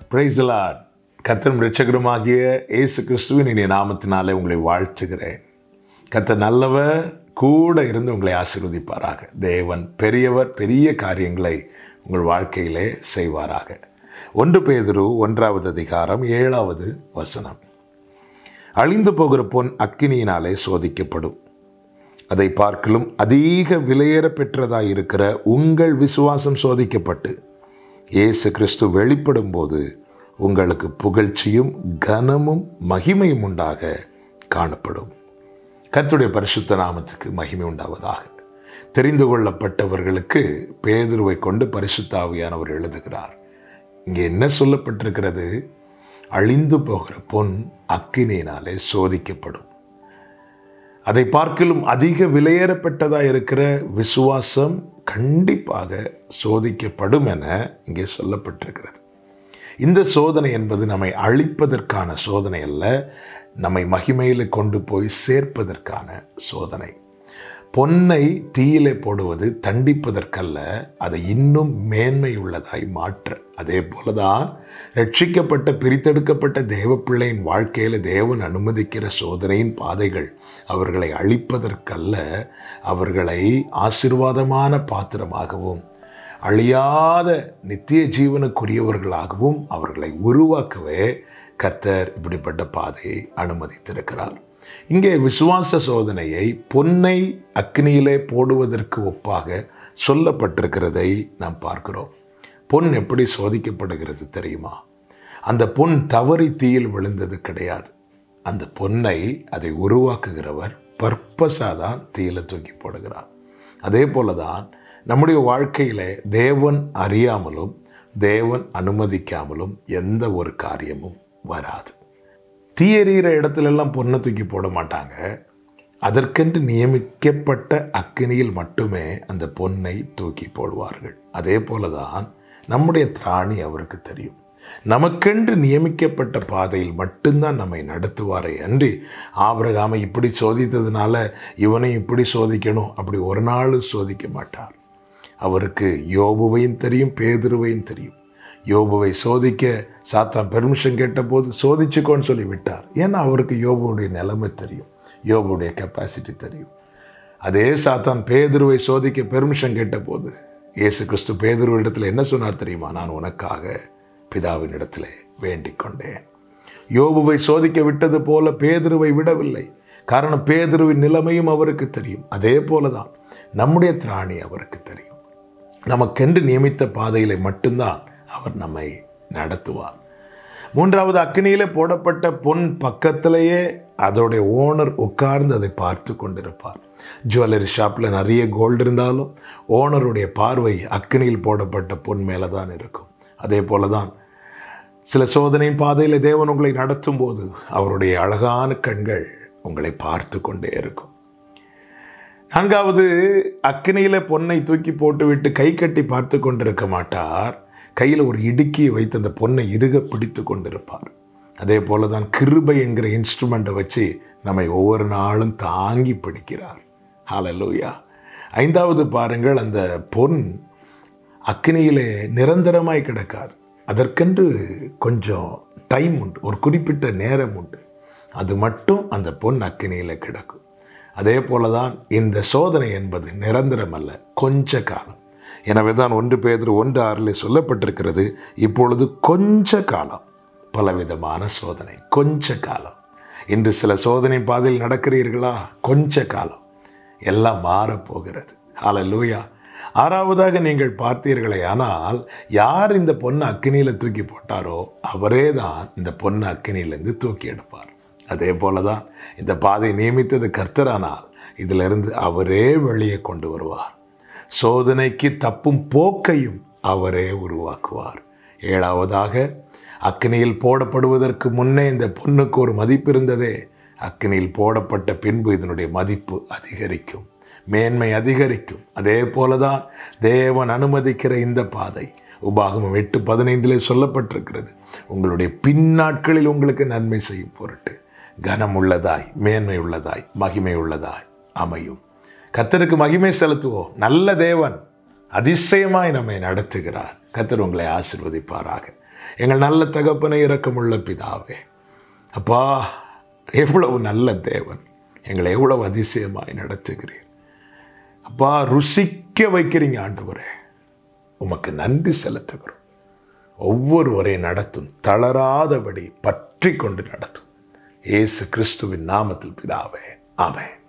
பிரைசலாட் கத்தரும் ரட்சகருமாகிய இயேசு கிறிஸ்துவின் இனிய நாமத்தினாலே உங்களை வாழ்த்துகிறேன் கத்தர் நல்லவர் கூட இருந்து உங்களை ஆசீர்வதிப்பாராக தேவன் பெரியவர் பெரிய காரியங்களை உங்கள் வாழ்க்கையிலே செய்வாராக ஒன்று பேதுரு ஒன்றாவது அதிகாரம் ஏழாவது வசனம் அழிந்து போகிற பொன் அக்கினியினாலே சோதிக்கப்படும் அதை பார்க்கலும் அதிக விலையேற பெற்றதாய் இருக்கிற உங்கள் விசுவாசம் சோதிக்கப்பட்டு இயேசு கிறிஸ்து வெளிப்படும் போது உங்களுக்கு புகழ்ச்சியும் கனமும் மகிமையும் உண்டாக காணப்படும் கர்த்தருடைய பரிசுத்த நாமத்துக்கு மகிமை உண்டாவதாக தெரிந்து கொள்ளப்பட்டவர்களுக்கு பேதுருவை கொண்டு பரிசுத்தாவியானவர் எழுதுகிறார் இங்கே என்ன சொல்லப்பட்டிருக்கிறது அழிந்து போகிற பொன் அக்கினியினாலே சோதிக்கப்படும் அதை பார்க்கலும் அதிக விலையேறப்பட்டதாக இருக்கிற விசுவாசம் கண்டிப்பாக சோதிக்கப்படும் என இங்கே சொல்லப்பட்டிருக்கிறது இந்த சோதனை என்பது நம்மை அழிப்பதற்கான சோதனை அல்ல நம்மை மகிமையில் கொண்டு போய் சேர்ப்பதற்கான சோதனை பொன்னை தீயிலே போடுவது தண்டிப்பதற்கல்ல அதை இன்னும் மேன்மையுள்ளதாய் மாற்ற அதே போலதான் ரட்சிக்கப்பட்ட பிரித்தெடுக்கப்பட்ட தேவ பிள்ளையின் வாழ்க்கையில் தேவன் அனுமதிக்கிற சோதனையின் பாதைகள் அவர்களை அழிப்பதற்கல்ல அவர்களை ஆசிர்வாதமான பாத்திரமாகவும் அழியாத நித்திய ஜீவனுக்குரியவர்களாகவும் அவர்களை உருவாக்கவே கத்தர் இப்படிப்பட்ட பாதையை அனுமதித்திருக்கிறார் இங்கே விசுவாச சோதனையை பொன்னை அக்னியிலே போடுவதற்கு ஒப்பாக சொல்லப்பட்டிருக்கிறதை நாம் பார்க்கிறோம் பொன் எப்படி சோதிக்கப்படுகிறது தெரியுமா அந்த பொன் தவறி தீயில் விழுந்தது கிடையாது அந்த பொன்னை அதை உருவாக்குகிறவர் பர்பஸாக தான் தீயில தூக்கி போடுகிறார் அதே போல தான் நம்முடைய வாழ்க்கையில் தேவன் அறியாமலும் தேவன் அனுமதிக்காமலும் எந்த ஒரு காரியமும் வராது தீயெறிகிற இடத்துலெல்லாம் பொண்ணை தூக்கி போட மாட்டாங்க அதற்கென்று நியமிக்கப்பட்ட அக்கினியில் மட்டுமே அந்த பொன்னை தூக்கி போடுவார்கள் அதே போல தான் நம்முடைய திராணி அவருக்கு தெரியும் நமக்கென்று நியமிக்கப்பட்ட பாதையில் மட்டும்தான் நம்மை நடத்துவாரே அன்றி ஆபிரகாமை இப்படி சோதித்ததுனால இவனை இப்படி சோதிக்கணும் அப்படி ஒரு நாள் சோதிக்க மாட்டார் அவருக்கு யோபுவையும் தெரியும் பேதுருவையும் தெரியும் யோபுவை சோதிக்க சாத்தான் பெர்மிஷன் கேட்டபோது சோதிச்சுக்கோன்னு சொல்லி விட்டார் ஏன்னா அவருக்கு யோபுடைய நிலைமை தெரியும் யோபுடைய கெப்பாசிட்டி தெரியும் அதே சாத்தான் பேதுருவை சோதிக்க பெர்மிஷன் கேட்டபோது இயேசு கிறிஸ்து பேதுரு இடத்துல என்ன சொன்னார் தெரியுமா நான் உனக்காக பிதாவின் இடத்துல வேண்டிக் கொண்டேன் யோபுவை சோதிக்க விட்டது போல பேதுருவை விடவில்லை காரணம் பேதுருவின் நிலைமையும் அவருக்கு தெரியும் அதே போலதான் நம்முடைய திராணி அவருக்கு தெரியும் நமக்கென்று நியமித்த பாதையில மட்டும்தான் அவர் நம்மை நடத்துவார் மூன்றாவது அக்னியில போடப்பட்ட பொன் பக்கத்திலேயே அதோடைய ஓனர் உட்கார்ந்து அதை பார்த்து கொண்டிருப்பார் ஜுவல்லரி ஷாப்பில் நிறைய கோல்டு இருந்தாலும் ஓனருடைய பார்வை அக்னியில் போடப்பட்ட பொன் மேலே தான் இருக்கும் அதே போல தான் சில சோதனையின் பாதையில் தேவன் உங்களை நடத்தும் போது அவருடைய அழகான கண்கள் உங்களை பார்த்து கொண்டே இருக்கும் நான்காவது அக்னியில் பொன்னை தூக்கி போட்டுவிட்டு கை கட்டி பார்த்து கொண்டிருக்க மாட்டார் கையில் ஒரு இடுக்கியை வைத்து அந்த பொன்னை இறுக பிடித்து கொண்டிருப்பார் அதே போல தான் கிருபை என்கிற இன்ஸ்ட்ருமெண்ட்டை வச்சு நம்மை ஒவ்வொரு நாளும் தாங்கி பிடிக்கிறார் ஹalleluya ஐந்தாவது பாருங்கள் அந்த பொன் அக்னியிலே நிரந்தரமாய் கிடக்காது அதற்கென்று கொஞ்சம் டைம் உண்டு ஒரு குறிப்பிட்ட நேரம் உண்டு அது மட்டும் அந்த பொன் அக்னியில் கிடக்கும் அதே போல தான் இந்த சோதனை என்பது நிரந்தரம் அல்ல கொஞ்ச காலம் எனவே தான் ஒன்று பேதர் ஒன்று ஆறில் சொல்லப்பட்டிருக்கிறது இப்பொழுது கொஞ்ச காலம் பலவிதமான சோதனை கொஞ்ச காலம் இன்று சில சோதனை பாதையில் நடக்கிறீர்களா கொஞ்ச காலம் எல்லாம் மாறப்போகிறது ஹalleluya ஆறாவதாக நீங்கள் பார்த்தீர்களே ஆனால் யார் இந்த பொண்ணை அக்கினியில் தூக்கி போட்டாரோ அவரே தான் இந்த பொண்ணை அக்கினியிலேருந்து தூக்கி எடுப்பார் அதே போல தான் இந்த பாதை நியமித்தது கர்த்தரானால் இதிலிருந்து அவரே வெளியே கொண்டு வருவார் சோதனைக்கு தப்பும் போக்கையும் அவரே உருவாக்குவார் ஏழாவதாக அக்னியில் போடப்படுவதற்கு முன்னே இந்த பொண்ணுக்கு ஒரு மதிப்பு இருந்ததே அக்னியில் போடப்பட்ட பின்பு இதனுடைய மதிப்பு அதிகரிக்கும் மேன்மை அதிகரிக்கும் அதே போலதான் தேவன் அனுமதிக்கிற இந்த பாதை உபாகமம் எட்டு பதினைந்திலே சொல்லப்பட்டிருக்கிறது உங்களுடைய பின்னாட்களில் உங்களுக்கு நன்மை செய்யும் பொருட்டு கனம் உள்ளதாய் மேன்மை உள்ளதாய் மகிமை உள்ளதாய் அமையும் கர்த்தருக்கு மகிமை செலுத்துவோம் நல்ல தேவன் அதிசயமாய் நம்மை நடத்துகிறார் கர்த்தர் உங்களை ஆசிர்வதிப்பாராக எங்கள் நல்ல தகப்பனை இரக்கமுள்ள பிதாவே அப்பா எவ்வளவு நல்ல தேவன் எங்களை எவ்வளவு அதிசயமாய் நடத்துகிறீர் அப்பா ருசிக்க வைக்கிறீங்க ஆண்டவரே உமக்கு நன்றி செலுத்துகிறோம் ஒவ்வொருவரையும் நடத்தும் தளராதபடி பற்றி கொண்டு நடத்தும் இயேசு கிறிஸ்துவின் நாமத்தில் பிதாவே ஆமென்